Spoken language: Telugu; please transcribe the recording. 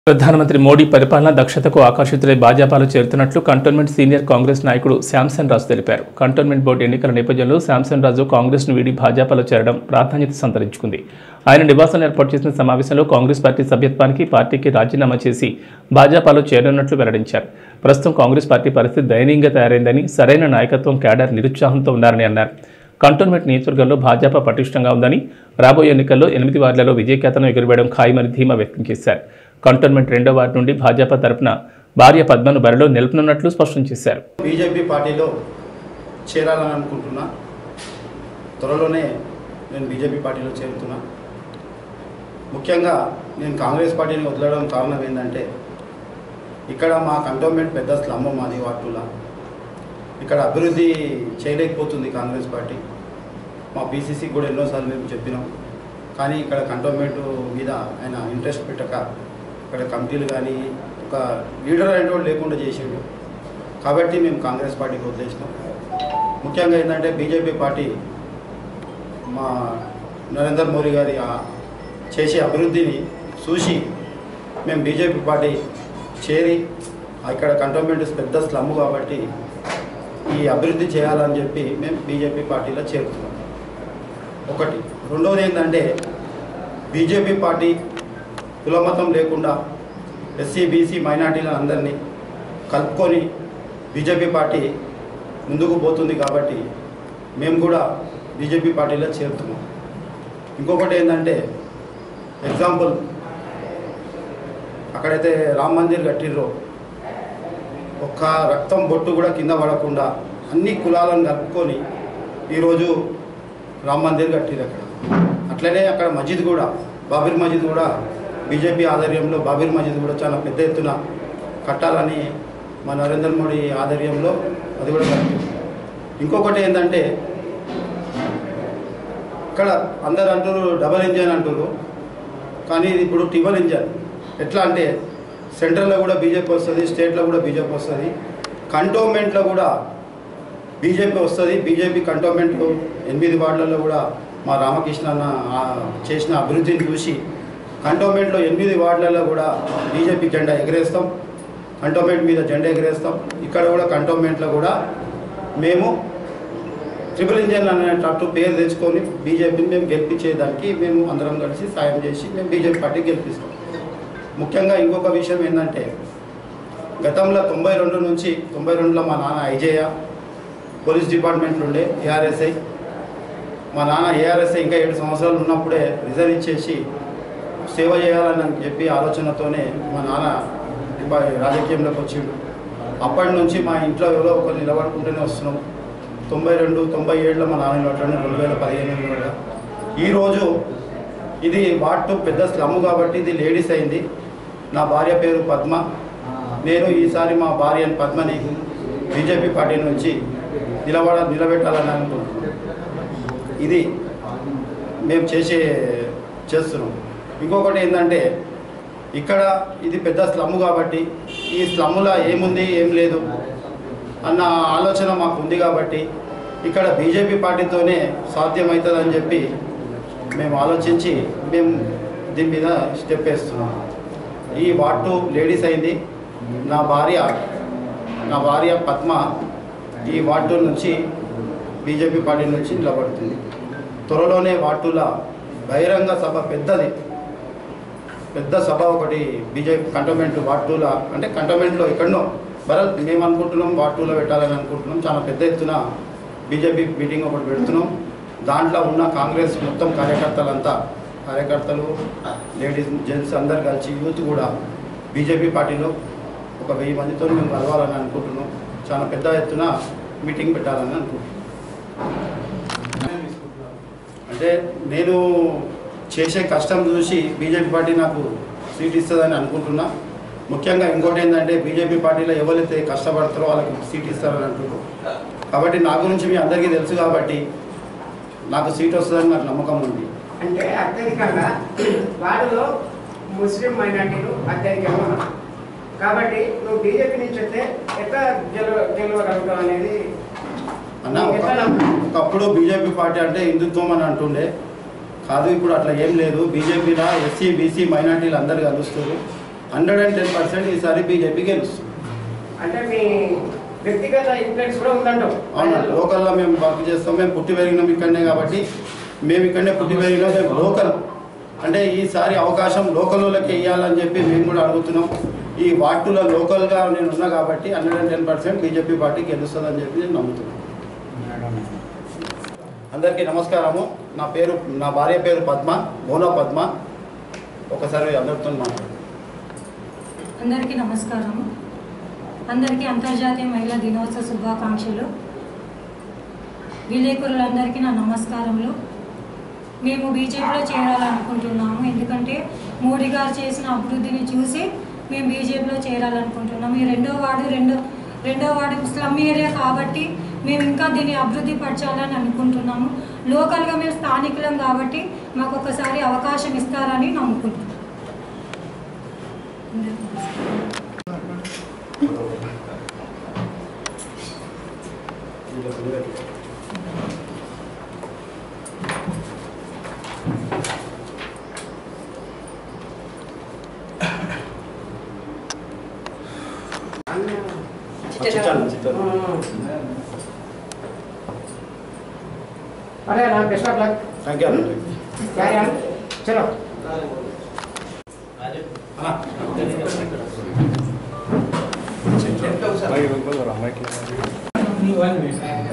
ప్రధానమంత్రి మోడీ పరిపాలన దక్షతకు ఆకర్షితులై భాజపాలో చేరుతున్నట్లు కంటోన్మెంట్ సీనియర్ కాంగ్రెస్ నాయకుడు శాంసన్ రాజు తెలిపారు కంటోన్మెంట్ బోర్డు ఎన్నికల నేపథ్యంలో శాంసన్ రాజు కాంగ్రెస్ను వీడి భాజపాలో చేరడం ప్రాధాన్యత సంతరించుకుంది ఆయన నివాసంలో ఏర్పాటు చేసిన సమావేశంలో కాంగ్రెస్ పార్టీ సభ్యత్వానికి పార్టీకి రాజీనామా చేసి భాజపాలో చేరనున్నట్లు వెల్లడించారు ప్రస్తుతం కాంగ్రెస్ పార్టీ పరిస్థితి దయనీయంగా తయారైందని సరైన నాయకత్వం కేడర్ నిరుత్సాహంతో ఉన్నారని అన్నారు కంటోన్మెంట్ నియోజకవర్గంలో భాజపా పటిష్టంగా ఉందని రాబోయే ఎన్నికల్లో ఎనిమిది వార్డులలో విజయకేతనం ఎగురవేయడం ఖాయమని ధీమా వ్యక్తం చేశారు కంటోన్మెంట్ రెండో వార్డు నుండి భాజపా తరపున భార్య పద్మను బరిలో నిలుపునున్నట్లు స్పష్టం చేశారు బీజేపీ పార్టీలో చేరాలని అనుకుంటున్నా త్వరలోనే నేను బీజేపీ పార్టీలో చేరుతున్నా ముఖ్యంగా నేను కాంగ్రెస్ పార్టీని వదలడం కారణం ఏంటంటే ఇక్కడ మా కంటోన్మెంట్ పెద్ద స్లమ్ మాది వాటులా ఇక్కడ అభివృద్ధి చేయలేకపోతుంది కాంగ్రెస్ పార్టీ మా బీసీసీ కూడా ఎన్నోసార్లు మేము చెప్పినాం కానీ ఇక్కడ కంటోన్మెంట్ మీద ఆయన ఇంట్రెస్ట్ పెట్టక ఇక్కడ కమిటీలు కానీ ఒక లీడర్ అనేటువంటి లేకుండా చేసిండు కాబట్టి మేము కాంగ్రెస్ పార్టీకి వదిలేసినాం ముఖ్యంగా ఏంటంటే బీజేపీ పార్టీ మా నరేంద్ర మోడీ గారి ఆ చేసే అభివృద్ధిని చూసి మేము బీజేపీ పార్టీ చేరి ఇక్కడ కంటోన్మెంట్ పెద్ద స్లమ్ కాబట్టి ఈ అభివృద్ధి చేయాలని చెప్పి మేము బీజేపీ పార్టీలో చేరుతున్నాం ఒకటి రెండవది ఏంటంటే బీజేపీ పార్టీ కులమతం లేకుండా ఎస్సీ బీసీ మైనార్టీలను అందరినీ కలుపుకొని బీజేపీ పార్టీ ముందుకు పోతుంది కాబట్టి మేము కూడా బీజేపీ పార్టీలో చేరుతున్నాం ఇంకొకటి ఏంటంటే ఎగ్జాంపుల్ అక్కడైతే రామ్ మందిర్ కట్టిర్రో ఒక్క రక్తం బొట్టు కూడా కింద పడకుండా అన్ని కులాలను కలుపుకొని ఈరోజు రామ్ మందిర్ కట్టిరు అక్కడ అట్లనే అక్కడ మస్జిద్ కూడా బాబిర్ మస్జిద్ కూడా బీజేపీ ఆధ్వర్యంలో బాబిర్ మస్జిద్ కూడా చాలా పెద్ద ఎత్తున కట్టాలని మా నరేంద్ర మోడీ ఆధ్వర్యంలో అది కూడా కట్టింది ఇంకొకటి ఏంటంటే ఇక్కడ అందరు అంటారు డబల్ ఇంజన్ అంటారు కానీ ఇది ఇప్పుడు ట్రిబల్ ఇంజన్ ఎట్లా అంటే సెంట్రల్లో కూడా బీజేపీ వస్తుంది స్టేట్లో కూడా బీజేపీ వస్తుంది కంటోన్మెంట్లో కూడా బీజేపీ వస్తుంది బీజేపీ కంటోన్మెంట్ ఎనిమిది వార్డులలో కూడా మా రామకృష్ణ అన్న ఆ, చేసిన అభివృద్ధిని చూసి కంటోన్మెంట్లో ఎనిమిది వార్డులలో కూడా బీజేపీ జెండా ఎగరేస్తాం కంటోన్మెంట్ మీద జెండా ఎగరేస్తాం ఇక్కడ కూడా కంటోన్మెంట్లో కూడా మేము ట్రిపుల్ ఇంజన్ అనేటట్టు పేరు తెచ్చుకొని బీజేపీని మేము గెలిపించేదానికి మేము అందరం కలిసి సాయం చేసి మేము బీజేపీ పార్టీ గెలిపిస్తాం ముఖ్యంగా ఇంకొక విషయం ఏంటంటే గతంలో తొంభై రెండు నుంచి తొంభై రెండులో మా నాన్న ఐజేయ పోలీస్ డిపార్ట్మెంట్లో ఉండే ఏఆర్ఎస్ఐ మా నాన్న ఏఆర్ఎస్ఐ ఇంకా ఏడు సంవత్సరాలు ఉన్నప్పుడే రిజైన్ ఇచ్చేసి సేవ చేయాలని చెప్పి ఆలోచనతోనే మా నాన్న బ- రాజకీయంలోకి వచ్చిండు అప్పటి నుంచి మా ఇంట్లో ఎవరో ఒకరు నిలబడుకుంటూనే వస్తున్నాం తొంభై రెండు తొంభై ఏడులో మా నాన్న నిలబడ్డాను రెండు వేల పదిహేను కూడా ఈరోజు ఇది వాటు పెద్ద స్లమ్ కాబట్టి ఇది లేడీస్ అయింది నా భార్య పేరు పద్మ నేను ఈసారి మా భార్య పద్మని బీజేపీ పార్టీ నుంచి నిలబడ నిలబెట్టాలని అనుకుంటున్నాను ఇది మేము చేసే చేస్తున్నాం ఇంకొకటి ఏంటంటే ఇక్కడ ఇది పెద్ద స్లమ్ కాబట్టి ఈ స్లమ్లో ఏముంది ఏం లేదు అన్న ఆలోచన మాకు ఉంది కాబట్టి ఇక్కడ బీజేపీ పార్టీతోనే సాధ్యమవుతుందని చెప్పి మేము ఆలోచించి మేము దీని మీద స్టెప్ వేస్తున్నాం ఈ వాటు లేడీస్ అయింది నా భార్య నా భార్య పద్మ ఈ వార్డు నుంచి బీజేపీ పార్టీ నుంచి నిలబడుతుంది త్వరలోనే వార్డుల బహిరంగ సభ పెద్దది పెద్ద సభ ఒకటి బీజేపీ కంటోన్మెంట్ వార్డుల అంటే కంటోన్మెంట్లో ఎక్కడనో భరత్ మేము అనుకుంటున్నాం వార్డులో పెట్టాలని అనుకుంటున్నాం చాలా పెద్ద ఎత్తున బీజేపీ మీటింగ్ ఒకటి పెడుతున్నాం దాంట్లో ఉన్న కాంగ్రెస్ మొత్తం కార్యకర్తలంతా కార్యకర్తలు లేడీస్ జెంట్స్ అందరు కలిసి యూత్ కూడా బీజేపీ పార్టీలో ఒక వెయ్యి మందితో మేము కలవాలని అనుకుంటున్నాం చాలా పెద్ద ఎత్తున మీటింగ్ పెట్టాలని అనుకుంటున్నాం అంటే నేను చేసే కష్టం చూసి బీజేపీ పార్టీ నాకు సీట్ ఇస్తుందని అనుకుంటున్నా ముఖ్యంగా ఇంకోటి ఏంటంటే బీజేపీ పార్టీలో ఎవరైతే కష్టపడతారో వాళ్ళకి సీట్ ఇస్తారని అంటున్నారు కాబట్టి నా గురించి మీ అందరికీ తెలుసు కాబట్టి నాకు సీట్ వస్తుందని నాకు నమ్మకం ఉంది అంటే అత్యధికంగా వారిలో ముస్లిం మైనార్టీలు అత్యధికంగా ఉన్నారు కాబట్టి నువ్వు బీజేపీ నుంచి వస్తే ఎట్లా గెలవ గెలవగలుగుతావు అనేది అన్న నీకు ఎట్లా నమ్మకం? ఒకప్పుడు బీజేపీ పార్టీ అంటే హిందుత్వం అని అంటుండే కాదు ఇప్పుడు అట్లా ఏం లేదు బీజేపీలో ఎస్సీ బీసీ మైనార్టీలు అందరు కలుస్తారు హండ్రెడ్ అండ్ టెన్ పర్సెంట్ ఈసారి బీజేపీ గెలుస్తుంది అంటే మీ వ్యక్తిగత ఇన్ఫ్లుయెన్స్ కూడా ఉందంటావు అవునా లోకల్లో మేము వర్క్ చేస్తాం మేము పుట్టి పెరిగినాం ఇక్కడనే కాబట్టి మేము ఇక్కడనే పుట్టి పెరిగినాం మేము లోకల్ అంటే ఈసారి అవకాశం లోకల్ వాళ్ళకి ఇవ్వాలని చెప్పి మేము కూడా అడుగుతున్నాం ఈ వార్డులో లోకల్గా నేను ఉన్నా కాబట్టి hundred and ten percent BJP party గెలుస్తుందని చెప్పి నేను నమ్ముతున్నాను అందరికీ నమస్కారము నా పేరు నా భార్య పేరు పద్మ మోనా పద్మ ఒకసారి అందరితో మాట్లాడు అందరికీ నమస్కారం అందరికీ అంతర్జాతీయ మహిళా దినోత్సవ శుభాకాంక్షలు విలేకరులందరికీ నా నమస్కారములు మేము బీజేపీలో చేరాలనుకుంటున్నాము ఎందుకంటే మోడీ గారు చేసిన అభివృద్ధిని చూసి మేము బీజేపీలో చేరాలనుకుంటున్నాము ఈ రెండో వార్డు రెండో రెండో వార్డు స్లమ్ ఏరియా కాబట్టి మేము ఇంకా దీన్ని అభివృద్ధి పరచాలని అనుకుంటున్నాము లోకల్గా మేము స్థానికులం కాబట్టి మాకు ఒకసారి అవకాశం ఇస్తారని నమ్ముకుంటున్నాం అందరికీ నమస్కారం. చిట్టాను, చిట్టాను. అరే నా best of luck thank you అన్న క్యారీ ఆన్ చలో అన్న. Vai, vai, vai, vai, vai.